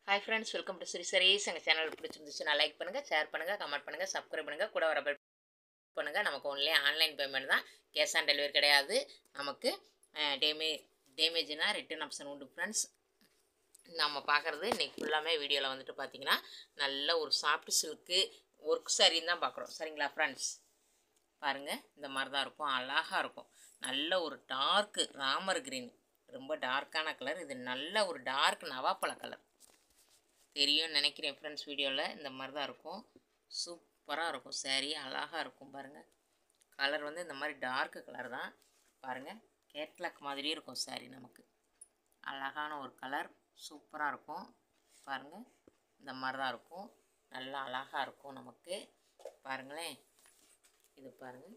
hi friends welcome to Sri sarees எங்கள் channel பிடிச்சிருந்துச்சுன்னா like பண்ணுங்கள் ஷேர் பண்ணுங்கள் கமெண்ட் பண்ணுங்கள் சப்ஸ்கிரைப் பண்ணுங்கள் கூட வர பெல் பண்ணுங்கள் நமக்கு ஒன்லி ஆன்லைன் பேமெண்ட் தான் கேஷ் ஆன் டெலிவரி கிடையாது நமக்கு டேமே டேமேஜ்னா ரிட்டர்ன் ஆப்ஷன் உண்டு ஃப்ரெண்ட்ஸ் நம்ம பார்க்குறது இன்றைக்கி ஃபுல்லாமே வீடியோவில் வந்துட்டு பார்த்தீங்கன்னா நல்ல ஒரு சாஃப்ட் சில்க்கு ஒர்க் சாரின்னு தான் பார்க்குறோம் சரிங்களா ஃப்ரெண்ட்ஸ் பாருங்கள் இந்த மாதிரி தான் இருக்கும் அழகாக இருக்கும் நல்ல ஒரு டார்க்கு ராமர் கிரீன் ரொம்ப டார்க்கான கலர் இது நல்ல ஒரு டார்க் நவாப்பழ கலர் தெரியும்னு நினைக்கிறேன் ஃப்ரெண்ட்ஸ் வீடியோவில் இந்த மாதிரி தான் இருக்கும் சூப்பராக இருக்கும் saree அழகாக இருக்கும் பாருங்கள் கலர் வந்து இந்த மாதிரி டார்க்கு கலர் தான் பாருங்கள் கேட்லாக் மாதிரியே இருக்கும் saree நமக்கு அழகான ஒரு கலர் சூப்பராக இருக்கும் பாருங்கள் இந்த மாதிரி தான் இருக்கும் நல்லா அழகாக இருக்கும் நமக்கு பாருங்களேன் இது பாருங்கள்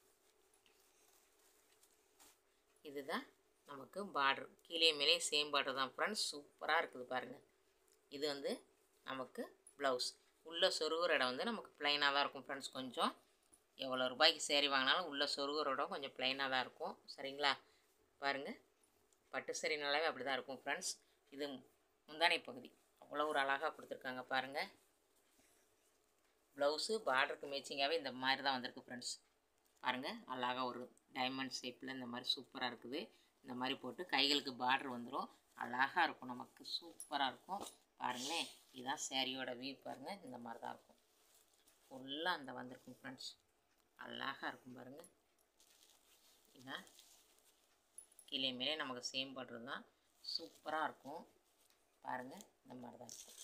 இதுதான் நமக்கு பார்டர் கீழே மேலே சேம் பார்டர் தான் ஃப்ரெண்ட்ஸ் சூப்பராக இருக்குது பாருங்கள் இது வந்து நமக்கு ப்ளவுஸ் உள்ளே சொருகிற இடம் வந்து நமக்கு ப்ளைனாக தான் இருக்கும் ஃப்ரெண்ட்ஸ் கொஞ்சம் எவ்வளோ ரூபாய்க்கு சேரீ வாங்கினாலும் உள்ளே சொருகிற இடம் கொஞ்சம் ப்ளைனாக தான் இருக்கும் சரிங்களா பாருங்கள் பட்டு சரினாலே அப்படி தான் இருக்கும் ஃப்ரெண்ட்ஸ் இது முந்தானை பகுதி அவ்வளோ ஒரு அழகாக கொடுத்துருக்காங்க பாருங்கள் ப்ளவுஸு பார்டருக்கு மேட்சிங்காகவே இந்த மாதிரி தான் வந்திருக்கு ஃப்ரெண்ட்ஸ் பாருங்கள் அழகாக ஒரு டைமண்ட் ஷேப்பில் இந்த மாதிரி சூப்பராக இருக்குது இந்த மாதிரி போட்டு கைகளுக்கு பார்டர் வந்துடும் அழகாக இருக்கும் நமக்கு சூப்பராக இருக்கும் பாருங்களேன் இதுதான் சேரீயோட வியூ பாருங்கள் இந்த மாதிரி தான் இருக்கும் ஃபுல்லாக அந்த வந்திருக்கும் ஃப்ரெண்ட்ஸ் அழகாக இருக்கும் பாருங்கள் இதுதான் கீழே மேலே நமக்கு சேம் பண்ணுறது தான் சூப்பராக இருக்கும் பாருங்கள் இந்த மாதிரி தான் இருக்கும்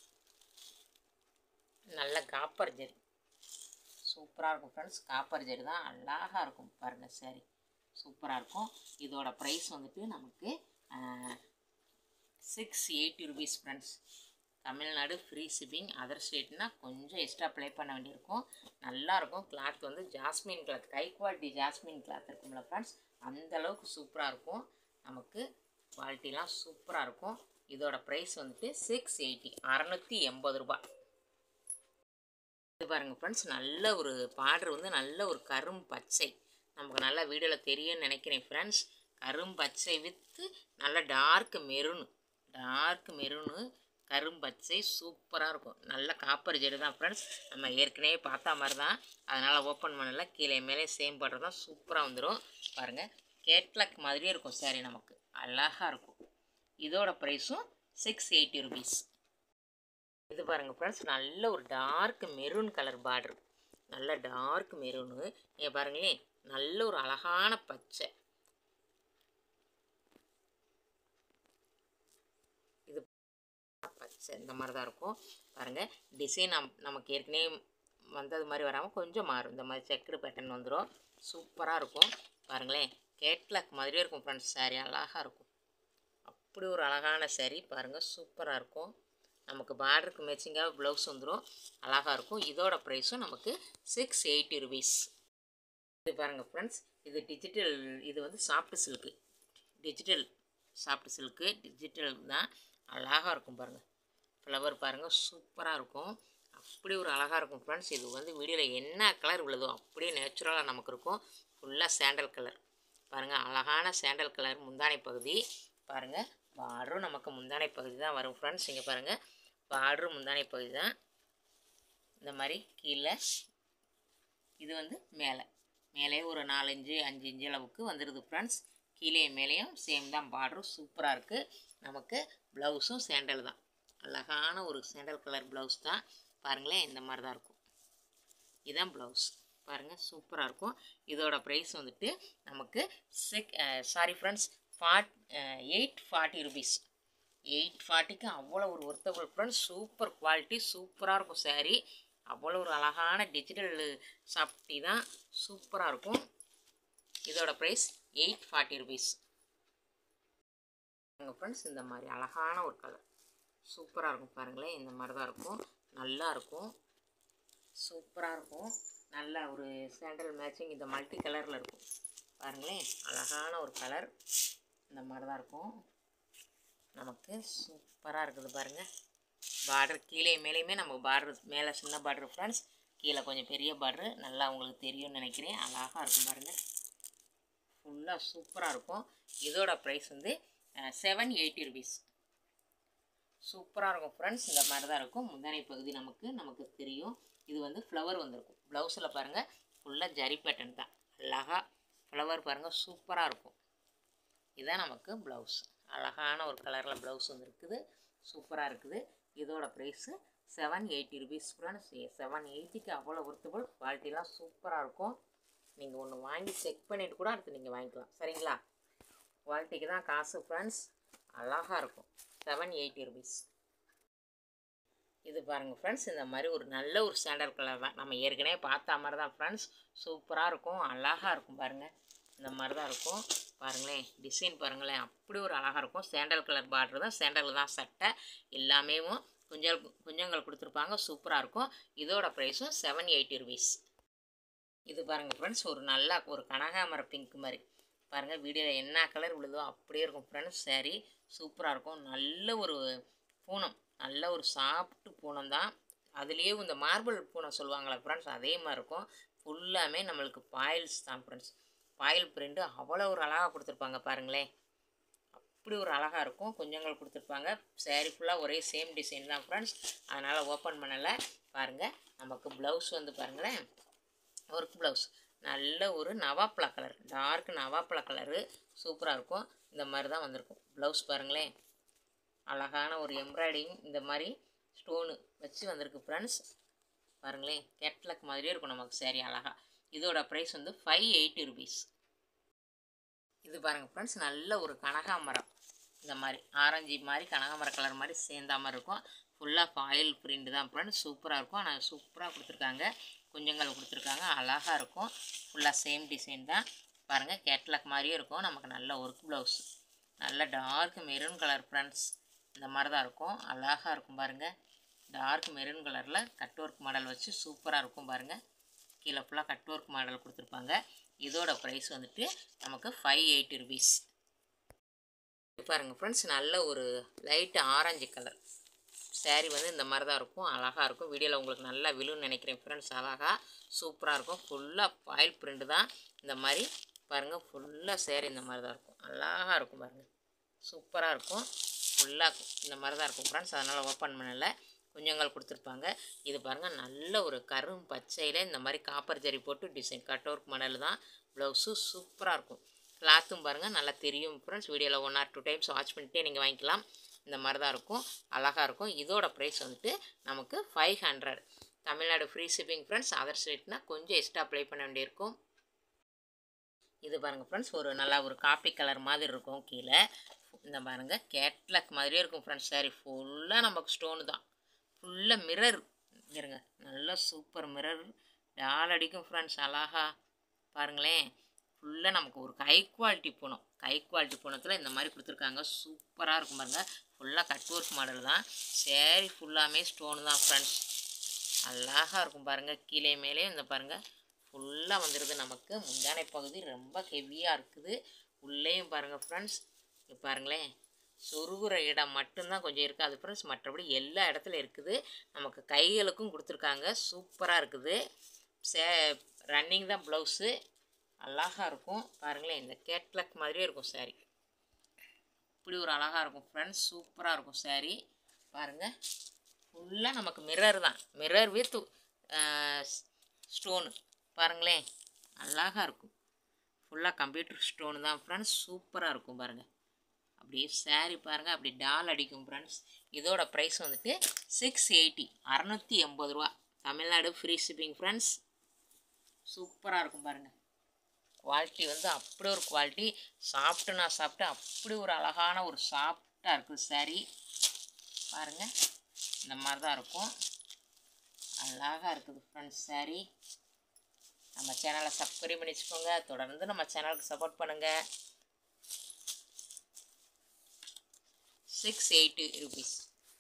நல்ல காப்பர் ஜெரி சூப்பராக இருக்கும் ஃப்ரெண்ட்ஸ் காப்பர் ஜெரி தான் அழகாக இருக்கும் பாருங்கள் சரி சூப்பராக இருக்கும் இதோட ப்ரைஸ் வந்துட்டு நமக்கு six eighty rupees friends Tamil Nadu free shipping other ஸ்டேட்னா கொஞ்சம் எக்ஸ்ட்ரா ப்ளே பண்ண வேண்டியிருக்கும் நல்லாயிருக்கும் கிளாத் வந்து jasmine cloth high quality jasmine cloth இருக்கும்ல ஃப்ரெண்ட்ஸ் அந்த அளவுக்கு சூப்பராக இருக்கும் நமக்கு குவாலிட்டிலாம் சூப்பராக இருக்கும் இதோட ப்ரைஸ் வந்துட்டு சிக்ஸ் எயிட்டி அறநூற்றி எண்பது ரூபாய் இது பாருங்கள் ஃப்ரெண்ட்ஸ் நல்ல ஒரு பார்டர் வந்து நல்ல ஒரு கரும் பச்சை நமக்கு நல்லா வீடியோவில் தெரியும்னு நினைக்கிறேன் ஃப்ரெண்ட்ஸ் கரும் பச்சை வித்து நல்ல டார்க் மெரூனு டார்க் மெரூனு கரும்பச்சை சூப்பராக இருக்கும் நல்ல காப்பர் ஜெடு தான் ஃப்ரெண்ட்ஸ் நம்ம ஏற்கனவே பார்த்தா மாதிரி தான் அதனால் ஓப்பன் பண்ணல கீழே மேலே சேம் பண்ணுறது தான் சூப்பராக வந்துடும் பாருங்கள் கேட்லாக் மாதிரியே இருக்கும் சாரி நமக்கு அழகாக இருக்கும் இதோட ப்ரைஸும் சிக்ஸ் எயிட்டி ருபீஸ் இது பாருங்கள் ஃப்ரெண்ட்ஸ் நல்ல ஒரு டார்க் மெரூன் கலர் பார்டர் நல்ல டார்க் மெரூனு ஏ பாருங்களேன் நல்ல ஒரு அழகான பச்சை இது பச்சை இந்த மாதிரி தான் இருக்கும் பாருங்கள் டிசைன் நம் நமக்கு ஏற்கனவே வந்தது மாதிரி வராமல் கொஞ்சம் மாறும் இந்த மாதிரி செக்குடு பேட்டர்ன் வந்துடும் சூப்பராக இருக்கும் பாருங்களேன் கேட்லாக் மாதிரியே இருக்கும் ஃப்ரெண்ட்ஸ் சாரீ அழகாக இருக்கும் அப்படி ஒரு அழகான சாரீ பாருங்கள் சூப்பராக இருக்கும் நமக்கு பார்டருக்கு மேட்சிங்காக ப்ளவுஸ் வந்துடும் அழகாக இருக்கும் இதோட ப்ரைஸும் நமக்கு சிக்ஸ் எயிட்டி ருபீஸ் இது பாருங்கள் ஃப்ரெண்ட்ஸ் இது டிஜிட்டல் இது வந்து soft silk digital soft silk digital தான் அழகாக இருக்கும் பாருங்கள் ஃப்ளவர் பாருங்கள் சூப்பராக இருக்கும் அப்படி ஒரு அழகாக இருக்கும் ஃப்ரெண்ட்ஸ் இது வந்து வீடியோவில் என்ன கலர் உள்ளதோ அப்படியே நேச்சுரலாக நமக்கு இருக்கும் ஃபுல்லாக சாண்டல் கலர் பாருங்கள் அழகான சாண்டல் கலர் முந்தானை பகுதி பாருங்கள் பார்டரும் நமக்கு முந்தானை பகுதி தான் வரும் ஃப்ரெண்ட்ஸ் இங்கே பாருங்கள் பார்டரும் முந்தானை பகுதி தான் இந்த மாதிரி கீழே இது வந்து மேலே மேலே ஒரு நாலஞ்சு அஞ்சு இன்ச்சு அளவுக்கு வந்துடுது ஃப்ரெண்ட்ஸ் கீழே மேலேயும் சேம் தான் பார்டரும் சூப்பராக இருக்குது நமக்கு ப்ளவுஸும் சேண்டல் தான் அழகான ஒரு சேண்டல் கலர் ப்ளவுஸ் தான் பாருங்களேன் இந்த மாதிரி தான் இருக்கும் இதுதான் ப்ளவுஸ் பாருங்கள் சூப்பராக இருக்கும் இதோட ப்ரைஸ் வந்துட்டு நமக்கு சிக் சாரி ஃப்ரெண்ட்ஸ் ஃபார்ட் எயிட் ஃபார்ட்டி ருபீஸ் எயிட் ஃபார்ட்டிக்கு அவ்வளோ ஒரு ஒர்த்தபிள் ஃப்ரெண்ட்ஸ் சூப்பர் குவாலிட்டி சூப்பராக இருக்கும் சாரீ அவ்வளோ ஒரு அழகான டிஜிட்டல் சாப்டி தான் சூப்பராக இருக்கும் இதோட ப்ரைஸ் எயிட் ஃபார்ட்டி ருபீஸ் எங்கள் ஃப்ரெண்ட்ஸ் இந்த மாதிரி அழகான ஒரு கலர் சூப்பராக இருக்கும் பாருங்களேன் இந்த மாதிரி தான் இருக்கும் நல்லா இருக்கும் சூப்பராக இருக்கும் நல்ல ஒரு சேண்டல் மேட்சிங் இந்த மல்டி கலரில் இருக்கும் பாருங்களேன் அழகான ஒரு கலர் இந்த மாதிரி தான் இருக்கும் நமக்கு சூப்பராக இருக்குது பாருங்கள் பார்டர் கீழே மேலேயுமே நம்ம பார்டர் மேலே சின்ன பார்டர் ஃப்ரெண்ட்ஸ் கீழே கொஞ்சம் பெரிய பார்டரு நல்லா உங்களுக்கு தெரியும்னு நினைக்கிறேன் அழகாக இருக்கும் பாருங்கள் ஃபுல்லாக சூப்பராக இருக்கும் இதோட ப்ரைஸ் வந்து செவன் எயிட்டி ருபீஸ் சூப்பராக இருக்கும் ஃப்ரெண்ட்ஸ் இந்த மாதிரி தான் இருக்கும் முந்தானை பகுதி நமக்கு நமக்கு தெரியும் இது வந்து ஃப்ளவர் வந்திருக்கும் ப்ளவுஸில் பாருங்கள் ஃபுல்லாக ஜரி பேட்டர்ன் தான் அழகாக ஃப்ளவர் பாருங்கள் சூப்பராக இருக்கும் இதுதான் நமக்கு ப்ளவுஸ் அழகான ஒரு கலரில் ப்ளவுஸ் வந்துருக்குது சூப்பராக இருக்குது இதோட price seven eighty rupees friends seven எயிட்டிக்கு அவ்வளோ ஒர்த்தபுள் குவாலிட்டிலாம் சூப்பராக இருக்கும் நீங்கள் ஒன்று வாங்கி செக் பண்ணிவிட்டு கூட அடுத்து நீங்கள் வாங்கிக்கலாம் சரிங்களா குவாலிட்டிக்கு தான் காசு ஃப்ரெண்ட்ஸ் அழகாக இருக்கும் செவன் எயிட்டி ருபீஸ் இது பாருங்கள் ஃப்ரெண்ட்ஸ் இந்த மாதிரி ஒரு நல்ல ஒரு சாண்டல் கலர் தான் நம்ம ஏற்கனவே பார்த்த மாதிரி தான் ஃப்ரெண்ட்ஸ் சூப்பராக இருக்கும் அழகாக இருக்கும் பாருங்கள் இந்த மாதிரி தான் இருக்கும் பாருங்களேன் டிசைன் பாருங்களேன் அப்படி ஒரு அழகாக இருக்கும் சாண்டல் கலர் பார்டர் தான் சாண்டல் தான் சட்டை எல்லாமே குஞ்சல் குஞ்சங்கள் கொடுத்துருப்பாங்க சூப்பராக இருக்கும் இதோட ப்ரைஸும் செவன் எயிட்டி ருபீஸ் இது பாருங்கள் ஃப்ரெண்ட்ஸ் ஒரு நல்லா ஒரு கனகாமர பிங்க் மாதிரி பாருங்கள் வீடியோவில் என்ன கலர் விழுதோ அப்படியே இருக்கும் ஃப்ரெண்ட்ஸ் saree சூப்பராக இருக்கும் நல்ல ஒரு பூனம் நல்ல ஒரு சாப்பிட்டு பூனம் தான் அதுலேயே இந்த மார்பிள் பூனம் சொல்லுவாங்களே ஃப்ரெண்ட்ஸ் அதே மாதிரி இருக்கும் ஃபுல்லாமே நம்மளுக்கு பாயில்ஸ் தான் ஃப்ரெண்ட்ஸ் பாயில் பிரிண்ட்டு அவ்வளோ ஒரு அழகாக கொடுத்துருப்பாங்க பாருங்களேன் அப்படி ஒரு அழகாக இருக்கும் கொஞ்சங்கள் கொடுத்துருப்பாங்க saree ஃபுல்லாக ஒரே சேம் டிசைன் தான் ஃப்ரெண்ட்ஸ் அதனால் ஓப்பன் பண்ணலை பாருங்கள் நமக்கு ப்ளவுஸ் வந்து பாருங்களேன் ஒர்க் ப்ளவுஸ் நல்ல ஒரு நவாப்பழ கலர் டார்க் நவாப்பழ கலரு சூப்பராக இருக்கும் இந்த மாதிரி தான் வந்திருக்கும் ப்ளவுஸ் பாருங்களேன் அழகான ஒரு எம்ப்ராய்டிங் இந்த மாதிரி ஸ்டோனு வச்சு வந்திருக்கு ஃப்ரெண்ட்ஸ் பாருங்களேன் கேட்லக் மாதிரியே இருக்கும் நமக்கு சரி அழகா இதோட ப்ரைஸ் வந்து ஃபைவ் எயிட்டி ருபீஸ் இது பாருங்கள் ஃப்ரெண்ட்ஸ் நல்ல ஒரு கனகாமரம் இந்த மாதிரி ஆரஞ்சு மாதிரி கனகாமர கலர் மாதிரி சேர்ந்தா மாதிரி இருக்கும் ஃபுல்லாக ஃபாயில் பிரிண்ட் தான் ஃப்ரெண்ட்ஸ் சூப்பராக இருக்கும் ஆனால் சூப்பராக கொடுத்துருக்காங்க குஞ்சங்கள் கொடுத்துருக்காங்க அழகாக இருக்கும் ஃபுல்லாக சேம் டிசைன் தான் பாருங்கள் கேட்லாக் மாதிரியே இருக்கும் நமக்கு நல்ல ஒர்க் ப்ளவுஸ் நல்ல டார்க் மெரூன் கலர் ஃப்ரெண்ட்ஸ் இந்த மாதிரி தான் இருக்கும் அழகாக இருக்கும் பாருங்கள் டார்க் மெரூன் கலரில் கட் ஒர்க் மாடல் வச்சு சூப்பராக இருக்கும் பாருங்கள் கீழே ஃபுல்லாக கட் ஒர்க் மாடல் கொடுத்துருப்பாங்க இதோட ப்ரைஸ் வந்துட்டு நமக்கு ஃபைவ் எயிட்டி ருபீஸ் பாருங்கள் ஃப்ரெண்ட்ஸ் நல்ல ஒரு லைட் ஆரஞ்சு கலர் saree வந்து இந்த மாதிரி தான் இருக்கும் அழகாக இருக்கும் வீடியோவில் உங்களுக்கு நல்லா விழுன்னு நினைக்கிறேன் ஃப்ரெண்ட்ஸ் அழகாக சூப்பராக இருக்கும் ஃபுல்லாக பாயில் பிரிண்ட் தான் இந்த மாதிரி பாருங்கள் ஃபுல்லாக saree இந்த மாதிரி தான் இருக்கும் அழகாக இருக்கும் பாருங்கள் சூப்பராக இருக்கும் ஃபுல்லாக இந்த மாதிரி தான் இருக்கும் ஃப்ரெண்ட்ஸ் அதனால் ஓப்பன் பண்ணலை குஞ்சங்கள் கொடுத்துருப்பாங்க இது பாருங்கள் நல்ல ஒரு கரும் பச்சையில் இந்த மாதிரி காப்பர் ஜரி போட்டு டிசைன் கட் ஒர்க் மாடல் தான் ப்ளவுஸு சூப்பராக இருக்கும் கிளாத்தும் பாருங்கள் நல்லா தெரியும் ஃப்ரெண்ட்ஸ் வீடியோவில் one or two times watch பண்ணிட்டே நீங்கள் வாங்கிக்கலாம் இந்த மாதிரி தான் இருக்கும் அழகாக இருக்கும் இதோட ப்ரைஸ் வந்துட்டு நமக்கு five hundred Tamil Nadu free shipping friends other ஸ்டேட்னா கொஞ்சம் எக்ஸ்ட்ரா அப்ளை பண்ண வேண்டியிருக்கும் இது பாருங்கள் ஃப்ரெண்ட்ஸ் ஒரு நல்லா ஒரு காப்பி கலர் மாதிரி இருக்கும் கீழே இந்த பாருங்கள் கேட்லக் மாதிரியே இருக்கும் ஃப்ரெண்ட்ஸ் சாரி ஃபுல்லாக நமக்கு ஸ்டோனு தான் ஃபுல்லாக மிரர் இருங்க நல்ல சூப்பர் மிரர் டால் அடிக்கும் ஃப்ரெண்ட்ஸ் அழகா பாருங்களேன் ஃபுல்லாக நமக்கு ஒரு high quality Poonam high quality பூனத்தில் இந்த மாதிரி கொடுத்துருக்காங்க சூப்பராக இருக்கும் பாருங்கள் ஃபுல்லாக கட் ஒர்க் மாடல் தான் சேரீ ஃபுல்லாமே ஸ்டோனு தான் ஃப்ரெண்ட்ஸ் அழகாக இருக்கும் பாருங்கள் கீழே மேலே இந்த பாருங்கள் ஃபுல்லாக வந்துடுது நமக்கு முந்தானை பகுதி ரொம்ப ஹெவியாக இருக்குது உள்ளேயும் பாருங்கள் ஃப்ரெண்ட்ஸ் இங்க பாருங்களேன் சொருகுற இடம் மட்டும்தான் கொஞ்சம் இருக்காது ஃப்ரெண்ட்ஸ் மற்றபடி எல்லா இடத்துல இருக்குது நமக்கு கைகளுக்கும் கொடுத்துருக்காங்க சூப்பராக இருக்குது சே ரன்னிங் தான் ப்ளவுஸு அழகாக இருக்கும் பாருங்களேன் இந்த கேட்லக் மாதிரியே இருக்கும் saree இப்படி ஒரு அழகாக இருக்கும் ஃப்ரெண்ட்ஸ் சூப்பராக இருக்கும் saree பாருங்கள் ஃபுல்லாக நமக்கு மிரர் தான் மிரர் வித் ஸ்டோனு பாருங்களேன் அழகாக இருக்கும் ஃபுல்லாக கம்ப்யூட்டர் ஸ்டோனு தான் ஃப்ரெண்ட்ஸ் சூப்பராக இருக்கும் பாருங்கள் அப்படியே saree பாருங்கள் அப்படி டால் அடிக்கும் ஃப்ரெண்ட்ஸ் இதோட ப்ரைஸ் வந்துட்டு சிக்ஸ் எயிட்டி அறநூற்றி எண்பது ரூபா தமிழ்நாடு ஃப்ரீ ஷிப்பிங் ஃப்ரெண்ட்ஸ் சூப்பராக இருக்கும் பாருங்கள் குவாலிட்டி வந்து அப்படி ஒரு குவாலிட்டி சாப்பிட்டு நான் சாப்பிட்டு அப்படி ஒரு அழகான ஒரு சாஃப்டாக இருக்குது saree பாருங்கள் இந்த மாதிரி தான் இருக்கும் அழகாக இருக்குது ஃப்ரெண்ட்ஸ் saree நம்ம சேனலை சப்ஸ்கிரைப் பண்ணி வச்சுக்கோங்க தொடர்ந்து நம்ம சேனலுக்கு சப்போர்ட் பண்ணுங்கள் சிக்ஸ் எயிட்டி ருபீஸ்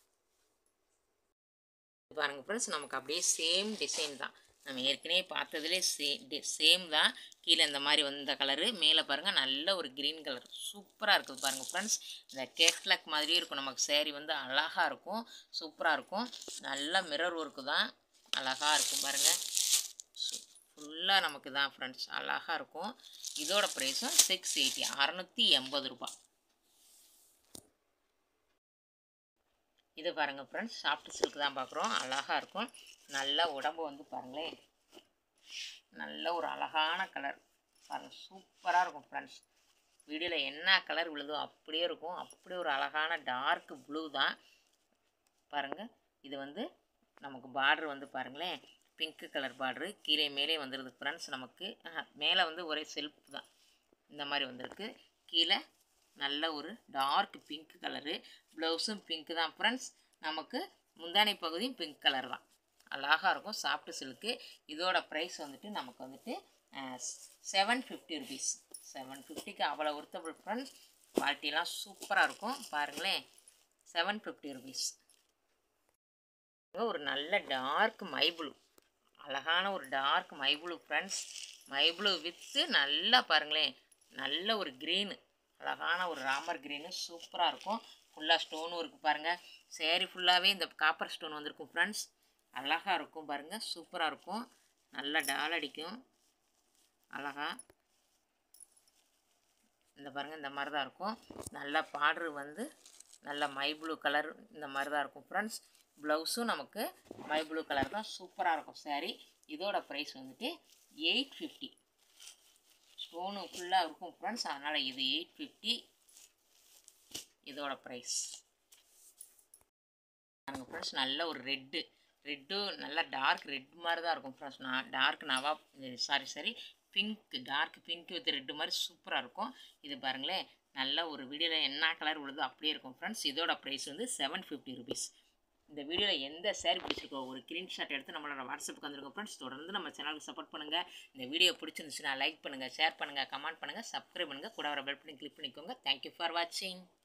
பாருங்கள் ஃப்ரெண்ட்ஸ் நமக்கு அப்படியே சேம் டிசைன் தான் நம்ம ஏற்கனவே பார்த்ததுலே சே சேம் தான் கீழே இந்த மாதிரி வந்த கலரு மேலே பாருங்கள் நல்ல ஒரு க்ரீன் கலர் சூப்பராக இருக்குது பாருங்கள் ஃப்ரெண்ட்ஸ் இந்த கேட்லாக் மாதிரியே இருக்கும் நமக்கு saree வந்து அழகாக இருக்கும் சூப்பராக இருக்கும் நல்ல மிரர் ஒர்க்கு தான் அழகாக இருக்கும் பாருங்கள் ஃபுல்லாக நமக்கு தான் ஃப்ரெண்ட்ஸ் அழகாக இருக்கும் இதோட ப்ரைஸும் சிக்ஸ் எயிட்டி அறநூற்றி எண்பது ரூபாய் இது பாருங்கள் ஃப்ரெண்ட்ஸ் சாஃப்ட் சில்க் தான் பார்க்குறோம் அழகாக இருக்கும் நல்ல உடம்பு வந்து பாருங்களேன் நல்ல ஒரு அழகான கலர் பாருங்கள் சூப்பராக இருக்கும் ஃப்ரெண்ட்ஸ் வீடியோவில் என்ன கலர் விழுதோ அப்படியே இருக்கும் அப்படியே ஒரு அழகான டார்க் ப்ளூ தான் பாருங்கள் இது வந்து நமக்கு பார்டர் வந்து பாருங்களேன் பிங்க் கலர் பார்டரு கீழே மேலே வந்துடுது ஃப்ரெண்ட்ஸ் நமக்கு ஆஹா, மேலே வந்து ஒரே செல்ஃப் தான் இந்த மாதிரி வந்திருக்கு கீழே நல்ல ஒரு டார்க் பிங்க் கலரு ப்ளவுஸும் பிங்க் தான் ஃப்ரெண்ட்ஸ் நமக்கு முந்தானை பகுதியும் பிங்க் கலர் தான் அழகாக இருக்கும் சாஃப்ட் சில்க்கு இதோட ப்ரைஸ் வந்துட்டு நமக்கு வந்துட்டு செவன் ஃபிஃப்டி ருபீஸ் செவன் ஃபிஃப்டிக்கு அவ்வளோ ஒர்த்தபிள் ஃப்ரெண்ட்ஸ் குவாலிட்டிலாம் சூப்பராக இருக்கும் பாருங்களேன் செவன் ஃபிஃப்டி ருபீஸ் ஒரு நல்ல டார்க் மைப்ளூ அழகான ஒரு டார்க் மைப்ளூ ஃப்ரெண்ட்ஸ் மைப்ளூ வித்து நல்லா பாருங்களேன் நல்ல ஒரு க்ரீனு அழகான ஒரு ராமர் க்ரீனு சூப்பராக இருக்கும் ஃபுல்லாக ஸ்டோனும் இருக்குது பாருங்கள் சேரீ ஃபுல்லாகவே இந்த காப்பர் ஸ்டோன் வந்திருக்கும் ஃப்ரெண்ட்ஸ் அழகாக இருக்கும் பாருங்கள் சூப்பராக இருக்கும் நல்லா டால் அடிக்கும் அழகா இந்த பாருங்கள் இந்த மாதிரி தான் இருக்கும் நல்லா பார்டர் வந்து நல்ல மை ப்ளூ கலர் இந்த மாதிரி தான் இருக்கும் ஃப்ரெண்ட்ஸ் ப்ளவுஸும் நமக்கு மை ப்ளூ கலர் தான் சூப்பராக இருக்கும் saree இதோட ப்ரைஸ் வந்துட்டு எயிட் ஃபிஃப்டி ஸ்டோனு ஃபுல்லாக இருக்கும் ஃப்ரெண்ட்ஸ் அதனால் இது எயிட் ஃபிஃப்டி இதோட ப்ரைஸ் பாருங்கள் ஃப்ரெண்ட்ஸ் நல்ல ஒரு ரெட்டு ரெட்டு நல்லா டார்க் ரெட் மாதிரி தான் இருக்கும் ஃப்ரெண்ட்ஸ் நான் டார்க் நவா sari sari pink dark pink with red மாதிரி சூப்பராக இருக்கும் இது பாருங்களேன் நல்ல ஒரு வீடியோவில் என்ன கலர் உள்ளதோ அப்படியே இருக்கும் ஃப்ரெண்ட்ஸ் இதோட ப்ரைஸ் வந்து செவன் ஃபிஃப்டி ருபீஸ் இந்த வீடியோவில் எந்த சேரீ பிடிச்சிருக்கோ ஒரு ஸ்க்ரீன்ஷாட் எடுத்து நம்மளோட வாட்ஸ்அப்புக்கு வந்துருக்கோம் ஃப்ரெண்ட்ஸ் தொடர்ந்து நம்ம சேனலுக்கு சப்போர்ட் பண்ணுங்கள் இந்த வீடியோ பிடிச்சிருந்துச்சுன்னா லைக் பண்ணுங்கள் ஷேர் பண்ணுங்கள் கமெண்ட் பண்ணுங்கள் சப்ஸ்கிரைப் பண்ணுங்கள் கூட வர பெல் பண்ணி கிளிக் பண்ணிக்கோங்க தேங்க்யூ ஃபார் வாட்சிங்